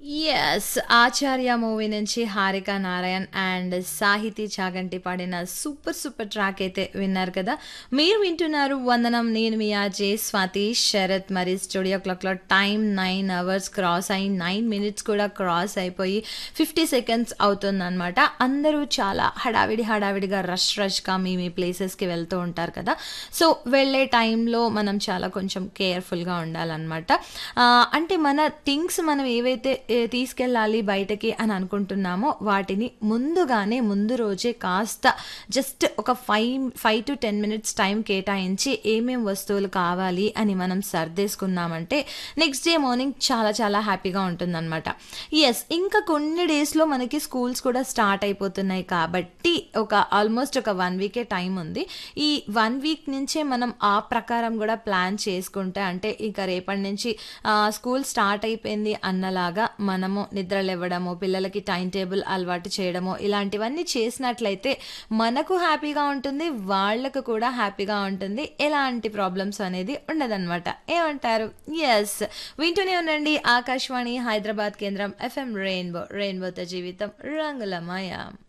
Yes. 'ఆచార్య' movie నుంచి 'Harika Narayan' and సాహితీ చాగంటి పాడిన సూపర్ సూపర్ ట్రాక్ అయితే విన్నారు కదా! మీరు వింటున్నారు 'వందనం' నేను మీ ఆర్‌జే స్వాతి శరత్. మరి స్టూడియో క్లాక్‌లో టైం 9 అవర్స్ క్రాస్ అయ్యి 9 మినిట్స్ కూడా క్రాస్ అయిపోయి 50 సెకండ్స్ అవుతుందనమాట. అందరూ చాలా హడావిడి హడావిడిగా రష్ రష్‌గా మీ మీ ప్లేసెస్‌కి వెళ్తూ ఉంటారు కదా! సో, వెళ్ళే టైంలో మనం చాలా కొంచెం కేర్‌ఫుల్‌గా ఉండాలనమాట. ఆహ్, అంటే మన థింగ్స్ మనం ఏవైతే ఏ తీసుకెళ్ళాలి బయటకి అని అనుకుంటున్నామో వాటిని ముందుగానే ముందు రోజే కాస్త జస్ట్ ఒక 5, 5-10 మినిట్స్ టైం కేటాయించి ఏమేం వస్తువులు కావాలి అని మనం సర్దేసుకున్నామంటే నెక్స్ట్ డే మార్నింగ్ చాలా చాలా హ్యాపీగా ఉంటుందనమాట. యెస్. ఇంకా కొన్ని డేస్‌లో మనకి స్కూల్స్ కూడా స్టార్ట్ అయిపోతున్నాయి కాబట్టి ఒక ఆల్మోస్ట్ ఒక 1 వీకే టైం ఉంది. ఈ 1 వీక్ నుంచే మనం ఆ ప్రకారం గూడా ప్లాన్ చేసుకుంటే అంటే ఇక రేపటి నుంచి ఆహ్, స్కూల్ స్టార్ట్ అయిపోయింది అన్నలాగా మనము నిద్ర లెవ్వడము, పిల్లలకి టైమ్ టేబుల్ అలవాటు చేయడము ఇలాంటివన్నీ చేసినట్లయితే మనకు హ్యాపీగా ఉంటుంది. వాళ్ళకు కూడా హ్యాపీగా ఉంటుంది. ఎలాంటి ప్రాబ్లమ్స్ అనేది ఉండదనమాట. ఏమంటారు? యెస్. వింటూనే ఉండండి ఆకాశవాణి హైదరాబాద్ కేంద్రం ఎఫ్ఎం రెయిన్బో. రెయిన్బోతో జీవితం రంగులమయం.